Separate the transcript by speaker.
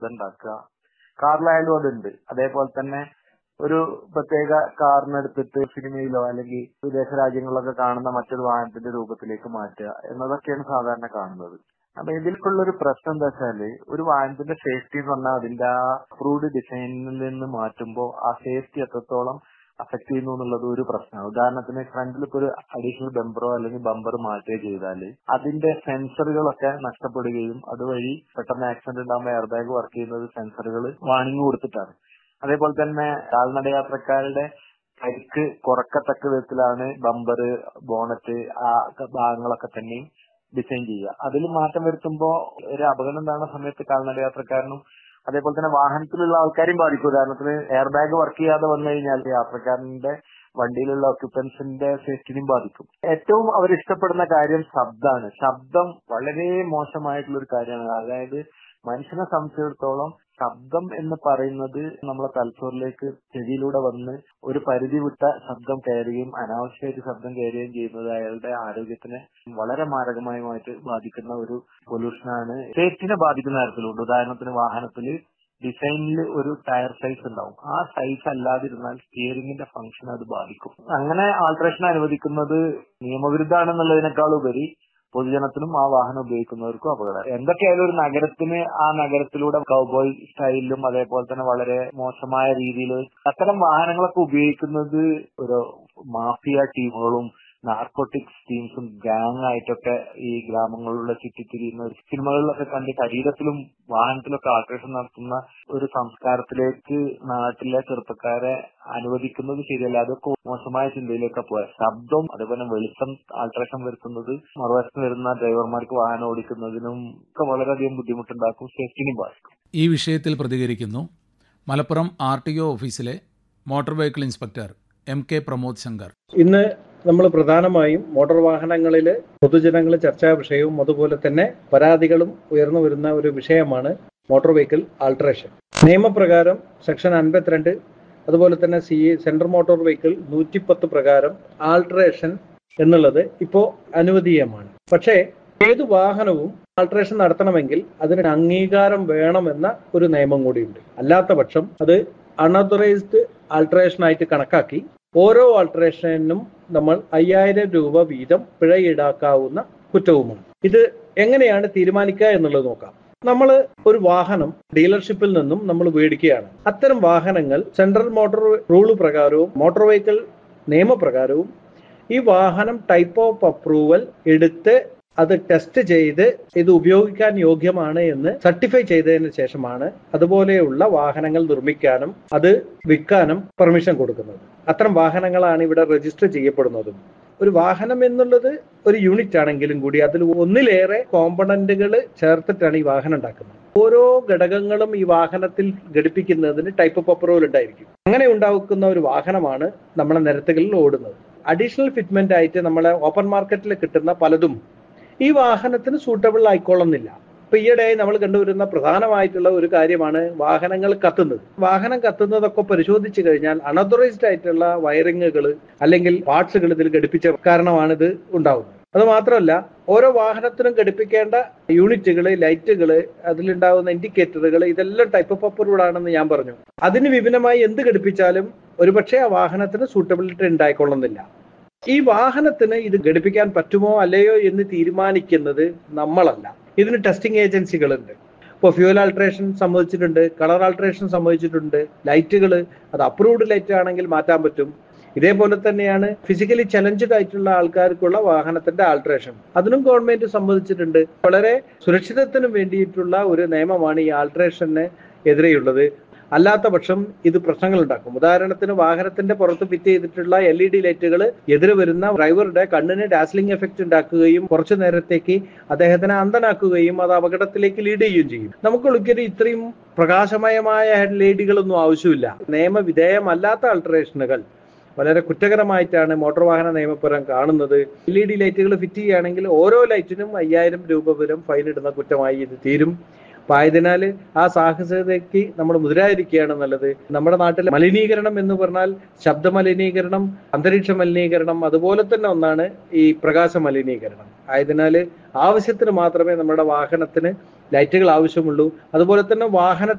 Speaker 1: ഉണ്ടാക്കുക കാറിലായാലും അതുണ്ട് അതേപോലെ തന്നെ ഒരു പ്രത്യേക കാറിനെടുത്തിട്ട് സിനിമയിലോ അല്ലെങ്കിൽ വിദേശ രാജ്യങ്ങളിലൊക്കെ കാണുന്ന മറ്റൊരു വാഹനത്തിന്റെ രൂപത്തിലേക്ക് മാറ്റുക എന്നതൊക്കെയാണ് സാധാരണ കാണുന്നത് അപ്പൊ ഇതിലേക്കുള്ള ഒരു പ്രശ്നം എന്താ വെച്ചാല് ഒരു വാഹനത്തിന്റെ സേഫ്റ്റി എന്ന് പറഞ്ഞാൽ അതിന്റെ ആ അപ്രൂവ്ഡ് ഡിസൈനിൽ നിന്ന് മാറ്റുമ്പോൾ ആ സേഫ്റ്റി എത്രത്തോളം അഫക്ട് ചെയ്യുന്നു എന്നുള്ളത് ഒരു പ്രശ്നമാണ് ഉദാഹരണത്തിന് ഫ്രണ്ടിൽ ഇപ്പൊ ഒരു അഡീഷണൽ ബമ്പറോ അല്ലെങ്കിൽ ബമ്പർ മാറ്റുകയോ ചെയ്താൽ അതിന്റെ സെൻസറുകളൊക്കെ നഷ്ടപ്പെടുകയും അതുവഴി പെട്ടെന്ന് ആക്സിഡന്റ് ഉണ്ടാകുമ്പോൾ എയർ ബാഗ് വർക്ക് ചെയ്യുന്നത് സെൻസറുകൾ വാണിംഗ് കൊടുത്തിട്ടാണ് അതേപോലെ തന്നെ കാൽനട യാത്രക്കാരുടെ പരിക്ക് കുറക്കത്തക്ക വിധത്തിലാണ് ബമ്പർ ബോണറ്റ് ആ ഭാഗങ്ങളൊക്കെ തന്നെയും ഡിസൈൻ ചെയ്യുക അതിൽ മാറ്റം വരുത്തുമ്പോൾ ഒരു അപകടം ഉണ്ടാകുന്ന സമയത്ത് കാൽനട യാത്രക്കാരനും അതേപോലെ തന്നെ വാഹനത്തിലുള്ള ആൾക്കാരെയും ബാധിക്കും ഉദാഹരണത്തിന് എയർ ബാഗ് വർക്ക് ചെയ്യാതെ വന്നു കഴിഞ്ഞാൽ യാത്രക്കാരന്റെ വണ്ടിയിലുള്ള ഓക്യുപ്പൻസിന്റെ സേഫ്റ്റിനെയും ബാധിക്കും ഏറ്റവും അവർ ഇഷ്ടപ്പെടുന്ന കാര്യം ശബ്ദമാണ് ശബ്ദം വളരെ മോശമായിട്ടുള്ള ഒരു കാര്യമാണ് അതായത് മനുഷ്യനെ സംബന്ധിച്ചിടത്തോളം ശബ്ദം എന്ന് പറയുന്നത് നമ്മളെ തലച്ചോറിലേക്ക് ചെവിയിലൂടെ വന്ന് ഒരു പരിധി വിട്ട ശബ്ദം കയറുകയും അനാവശ്യമായിട്ട് ശബ്ദം കയറുകയും ചെയ്യുന്നത് അയാളുടെ ആരോഗ്യത്തിനെ വളരെ മാരകമായിട്ട് ബാധിക്കുന്ന ഒരു പൊല്യൂഷനാണ് സേഫ്റ്റിനെ ബാധിക്കുന്ന തരത്തിലുണ്ട് ഉദാഹരണത്തിന് വാഹനത്തിൽ ഡിസൈനിൽ ഒരു ടയർ സൈസ് ഉണ്ടാവും ആ സൈസ് അല്ലാതിരുന്നാൽ സ്റ്റിയറിംഗിന്റെ ഫംഗ്ഷൻ അത് ബാധിക്കും അങ്ങനെ ആൾട്രേഷൻ അനുവദിക്കുന്നത് നിയമവിരുദ്ധാണെന്നുള്ളതിനേക്കാൾ ഉപരി പൊതുജനത്തിനും ആ വാഹനം ഉപയോഗിക്കുന്നവർക്കും അപകടം എന്തൊക്കെയായാലും ഒരു നഗരത്തിന് ആ നഗരത്തിലൂടെ കൗബോയ് സ്റ്റൈലിലും അതേപോലെ തന്നെ വളരെ മോശമായ രീതിയിൽ അത്തരം വാഹനങ്ങളൊക്കെ ഉപയോഗിക്കുന്നത് ഒരു മാഫിയ ടീമുകളും നാർക്കോട്ടിക്സ് ടീംസും ഗാങ് ആയിട്ടൊക്കെ ഈ ഗ്രാമങ്ങളിലൂടെ ചുറ്റിത്തിരിയുന്ന സിനിമകളിലൊക്കെ കണ്ട് ശരീരത്തിലും വാഹനത്തിലൊക്കെ ആൾട്രേഷൻ നടത്തുന്ന ഒരു സംസ്കാരത്തിലേക്ക് നാട്ടിലെ ചെറുപ്പക്കാരെ അനുവദിക്കുന്നത് ശരിയല്ല അതൊക്കെ മോശമായ ചിന്തയിലേക്ക് പോയ ശബ്ദം അതേപോലെ വെളിച്ചം ആൾട്രേഷൻ വരുത്തുന്നത് മറുവശത്ത് വരുന്ന ഡ്രൈവർമാർക്ക് വാഹനം ഓടിക്കുന്നതിനും ഒക്കെ വളരെയധികം ബുദ്ധിമുട്ടുണ്ടാക്കും സേഫ്റ്റിനും ബാധിക്കും
Speaker 2: ഈ വിഷയത്തിൽ പ്രതികരിക്കുന്നു മലപ്പുറം ആർ ടി ഒ ഓഫീസിലെ motor vehicle inspector M K Pramod Shankar
Speaker 3: ഇന്ന് നമ്മൾ പ്രധാനമായും മോട്ടോർ വാഹനങ്ങളിൽ പൊതുജനങ്ങൾ ചർച്ചാ വിഷയവും അതുപോലെ തന്നെ പരാതികളും ഉയർന്നു വരുന്ന ഒരു വിഷയമാണ് മോട്ടോർ വെഹിക്കിൾ ആൾട്രേഷൻ നിയമപ്രകാരം സെക്ഷൻ അൻപത്തിരണ്ട് അതുപോലെ തന്നെ സി സെൻട്രൽ മോട്ടോർ വെഹിക്കിൾ നൂറ്റിപ്പത്ത് പ്രകാരം ആൾട്രേഷൻ എന്നുള്ളത് ഇപ്പോൾ അനുവദീയമാണ് പക്ഷേ ഏത് വാഹനവും ആൾട്രേഷൻ നടത്തണമെങ്കിൽ അതിന് അംഗീകാരം വേണമെന്ന ഒരു നിയമം കൂടിയുണ്ട് അല്ലാത്ത പക്ഷം അത് അൺഓതറൈസ്ഡ് ആൾട്രേഷൻ ആയിട്ട് കണക്കാക്കി ഓരോ ആൾട്രേഷനും നമ്മൾ അയ്യായിരം രൂപ വീതം പിഴ ഈടാക്കാവുന്ന കുറ്റവുമാണ് ഇത് എങ്ങനെയാണ് തീരുമാനിക്കുക എന്നുള്ളത് നോക്കാം നമ്മൾ ഒരു വാഹനം ഡീലർഷിപ്പിൽ നിന്നും നമ്മൾ മേടിക്കുകയാണ് അത്തരം വാഹനങ്ങൾ സെൻട്രൽ മോട്ടോർ റൂൾ പ്രകാരവും മോട്ടോർ വെഹിക്കിൾ നിയമപ്രകാരവും ഈ വാഹനം ടൈപ്പ് ഓഫ് അപ്രൂവൽ എടുത്ത് അത് ടെസ്റ്റ് ചെയ്ത് ഇത് ഉപയോഗിക്കാൻ യോഗ്യമാണ് എന്ന് സർട്ടിഫൈ ചെയ്തതിന് ശേഷമാണ് അതുപോലെയുള്ള വാഹനങ്ങൾ നിർമ്മിക്കാനും അത് വിൽക്കാനും പെർമിഷൻ കൊടുക്കുന്നത് അത്തരം വാഹനങ്ങളാണ് ഇവിടെ രജിസ്റ്റർ ചെയ്യപ്പെടുന്നതും ഒരു വാഹനം എന്നുള്ളത് ഒരു യൂണിറ്റ് ആണെങ്കിലും കൂടി അതിൽ ഒന്നിലേറെ കോമ്പണന്റുകൾ ചേർത്തിട്ടാണ് ഈ വാഹനം ഉണ്ടാക്കുന്നത് ഓരോ ഘടകങ്ങളും ഈ വാഹനത്തിൽ ഘടിപ്പിക്കുന്നതിന് ടൈപ്പ് ഓഫ് അപ്രൂവൽ ഉണ്ടായിരിക്കും അങ്ങനെ ഉണ്ടാക്കുന്ന ഒരു വാഹനമാണ് നമ്മുടെ നിരത്തുകളിൽ ഓടുന്നത് അഡീഷണൽ ഫിറ്റ്മെന്റ് ആയിട്ട് നമ്മളെ ഓപ്പൺ മാർക്കറ്റിൽ കിട്ടുന്ന പലതും ഈ വാഹനത്തിന് സൂട്ടബിൾ ആയിക്കൊള്ളുന്നില്ല ഇപ്പൊ ഈയിടെയായി നമ്മൾ കണ്ടുവരുന്ന പ്രധാനമായിട്ടുള്ള ഒരു കാര്യമാണ് വാഹനങ്ങൾ കത്തുന്നത് വാഹനം കത്തുന്നതൊക്കെ പരിശോധിച്ചു കഴിഞ്ഞാൽ അൺഓതറൈസ്ഡ് ആയിട്ടുള്ള വയറിങ്ങുകൾ അല്ലെങ്കിൽ പാർട്സുകൾ ഇതിൽ ഘടിപ്പിച്ച കാരണമാണ് ഇത് ഉണ്ടാവുന്നത് അത് മാത്രമല്ല ഓരോ വാഹനത്തിനും ഘടിപ്പിക്കേണ്ട യൂണിറ്റുകൾ ലൈറ്റുകൾ അതിലുണ്ടാകുന്ന ഇൻഡിക്കേറ്ററുകൾ ഇതെല്ലാം ടൈപ്പ് ഓഫ് അപ്രൂവ്ഡ് ആണെന്ന് ഞാൻ പറഞ്ഞു അതിന് വിഭിന്നമായി എന്ത് ഘടിപ്പിച്ചാലും ഒരുപക്ഷെ ആ വാഹനത്തിന് സൂട്ടബിലിറ്റി ഉണ്ടായിക്കൊള്ളുന്നില്ല ഈ വാഹനത്തിന് ഇത് ഘടിപ്പിക്കാൻ പറ്റുമോ അല്ലയോ എന്ന് തീരുമാനിക്കുന്നത് നമ്മളല്ല ഇതിന് ടെസ്റ്റിംഗ് ഏജൻസികളുണ്ട് ഇപ്പോൾ ഫ്യൂൽ ആൾട്രേഷൻ സംഭവിച്ചിട്ടുണ്ട് കളർ ആൾട്രേഷൻ സംഭവിച്ചിട്ടുണ്ട് ലൈറ്റുകൾ അത് അപ്രൂവ്ഡ് ലൈറ്റ് ആണെങ്കിൽ മാറ്റാൻ പറ്റും ഇതേപോലെ തന്നെയാണ് ഫിസിക്കലി ചലഞ്ചഡ് ആയിട്ടുള്ള ആൾക്കാർക്കുള്ള വാഹനത്തിന്റെ ആൾട്രേഷൻ അതിനും ഗവൺമെന്റ് സംബന്ധിച്ചിട്ടുണ്ട് വളരെ സുരക്ഷിതത്തിന് വേണ്ടിയിട്ടുള്ള ഒരു നിയമമാണ് ഈ ആൾട്രേഷന് എതിരെയുള്ളത് അല്ലാത്ത പക്ഷം ഇത് പ്രശ്നങ്ങൾ ഉണ്ടാക്കും ഉദാഹരണത്തിന് വാഹനത്തിന്റെ പുറത്ത് ഫിറ്റ് ചെയ്തിട്ടുള്ള എൽ ഇ ഡി ലൈറ്റുകൾ എതിരെ വരുന്ന ഡ്രൈവറുടെ കണ്ണിന് ഡാസ്ലിംഗ് എഫക്റ്റ് ഉണ്ടാക്കുകയും കുറച്ചു നേരത്തേക്ക് അദ്ദേഹത്തിനെ അന്ധനാക്കുകയും അത് അപകടത്തിലേക്ക് ലീഡ് ചെയ്യുകയും ചെയ്യും നമുക്ക് ഒരിക്കലും ഇത്രയും പ്രകാശമയമായ ഹെഡ് ലൈറ്റുകളൊന്നും ആവശ്യമില്ല നിയമവിധേയമല്ലാത്ത അൾട്രേഷനുകൾ വളരെ കുറ്റകരമായിട്ടാണ് മോട്ടോർ വാഹന നിയമപ്രകാരം കാണുന്നത് എൽ ഇ ഡി ലൈറ്റുകൾ ഫിറ്റ് ചെയ്യുകയാണെങ്കിൽ ഓരോ ലൈറ്റിനും അയ്യായിരം രൂപ വരും ഫൈൻ ഇടുന്ന കുറ്റമായി ഇത് തീരും അപ്പൊ ആയതിനാൽ ആ സാഹസികതയ്ക്ക് നമ്മൾ മുതിരായിരിക്കുകയാണ് നല്ലത് നമ്മുടെ നാട്ടിലെ മലിനീകരണം എന്ന് പറഞ്ഞാൽ ശബ്ദ മലിനീകരണം അന്തരീക്ഷ മലിനീകരണം അതുപോലെ തന്നെ ഒന്നാണ് ഈ പ്രകാശ മലിനീകരണം ആയതിനാൽ ആവശ്യത്തിന് മാത്രമേ നമ്മുടെ വാഹനത്തിന് ലൈറ്റുകൾ ആവശ്യമുള്ളൂ അതുപോലെ തന്നെ വാഹന